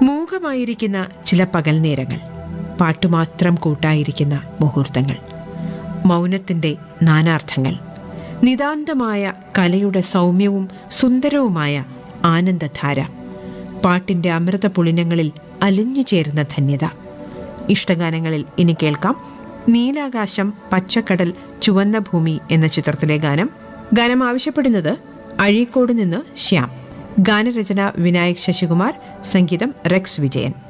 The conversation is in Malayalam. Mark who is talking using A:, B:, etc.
A: മൂകമായിരിക്കുന്ന ചില പകൽ നേരങ്ങൾ പാട്ടുമാത്രം കൂട്ടായിരിക്കുന്ന മുഹൂർത്തങ്ങൾ മൗനത്തിൻ്റെ നാനാർത്ഥങ്ങൾ നിതാന്തമായ കലയുടെ സൗമ്യവും സുന്ദരവുമായ ആനന്ദധാര പാട്ടിൻ്റെ അമൃത പുളിനങ്ങളിൽ അലിഞ്ഞു ചേരുന്ന ധന്യത ഇഷ്ടഗാനങ്ങളിൽ ഇനി കേൾക്കാം നീലാകാശം പച്ചക്കടൽ ചുവന്ന ഭൂമി എന്ന ചിത്രത്തിലെ ഗാനം ഗാനം ആവശ്യപ്പെടുന്നത് അഴീക്കോട് നിന്ന് ശ്യാം ഗാനരചന വിനായക് ശശികുമാർ സംഗീതം റെക്സ് വിജയൻ